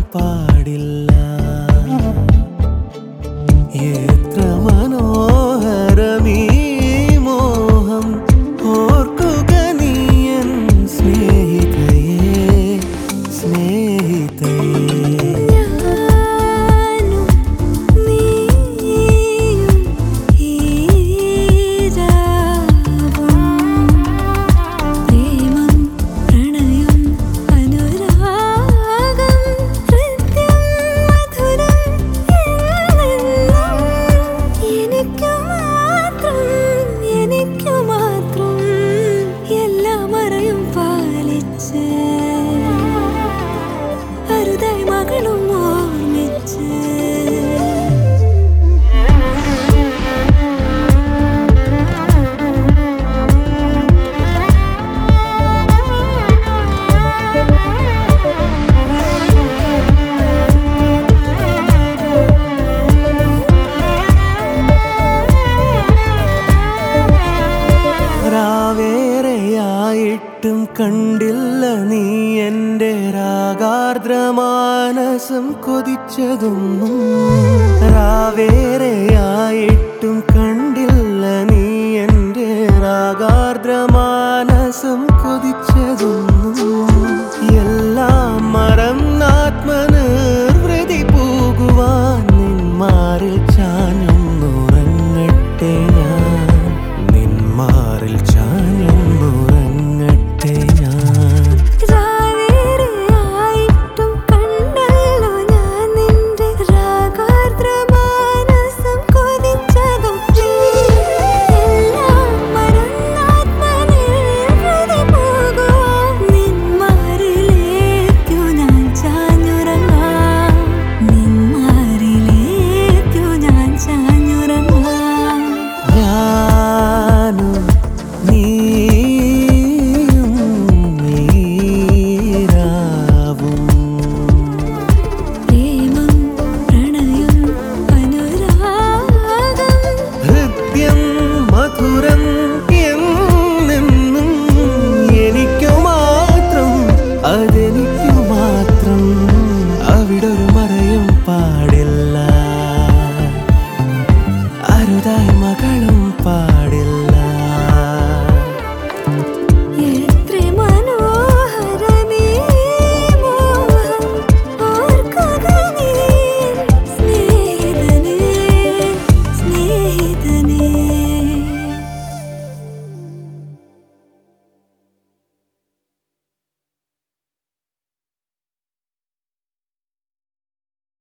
പാടില്ല എത്ര മനോഹരമീ മോഹം ഓർക്കുക നീയൻ സ്നേഹിതയേ സ്നേഹിതയേ ഞാനും നീയും ഈരാവും പ്രേമം പ്രണയം അനുരാഗം ഹൃദ്യം മധുരം എന്നെന്നും എനിക്കു മാത്രം എനിക്കു മാത്രം എല്ലാം അറിയും പാലിച്ച് അരുതായി മകളും ഓർമ്മിച്ച് രാവേറെയായിട്ടും കണ്ടില്ല നീ എൻ്റെ രാഗാർദ്രമാനസം കൊതിച്ചതൊന്നും രാവേറെയായിട്ടും കണ്ടില്ല നീ എൻ്റെ രാഗാർദ്രമാനസം കൊതിച്ചതൊന്നും എല്ലാം മറന്നാത്മനിർവൃതി പോകുവാൻ നിന്മാറിൽ ചാഞ്ഞൊന്നുറങ്ങട്ടെ ഞാൻ നിന്മാറിൽ ചാഞ്ഞൊന്നുറങ്ങട്ടെ ഞാൻ രാവേറെയായിട്ടും കണ്ടല്ലോ ഞാൻ നിന്റെ രാഗാർദ്രമാനസം കൊതിച്ചതൊക്കെ എല്ലാം മറന്നാത്മനിർവൃതി പോകുവാൻ നിന്മാറിലേക്കു ഞാൻ ചാഞ്ഞുറങ്ങാം നിന്മാറിലേക്കു ഞാൻ ചാഞ്ഞുറങ്ങാം ഞാനും നീയും നീരാവും പ്രേമം പ്രണയം അനുരാഗം ഹൃദ്യം മധുരം എന്നെന്നും എനിക്കു മാത്രം അതെനിക്കു മാത്രം അവിടൊരു മറയും പാടില്ല അരുതായി മകളും പാടില്ല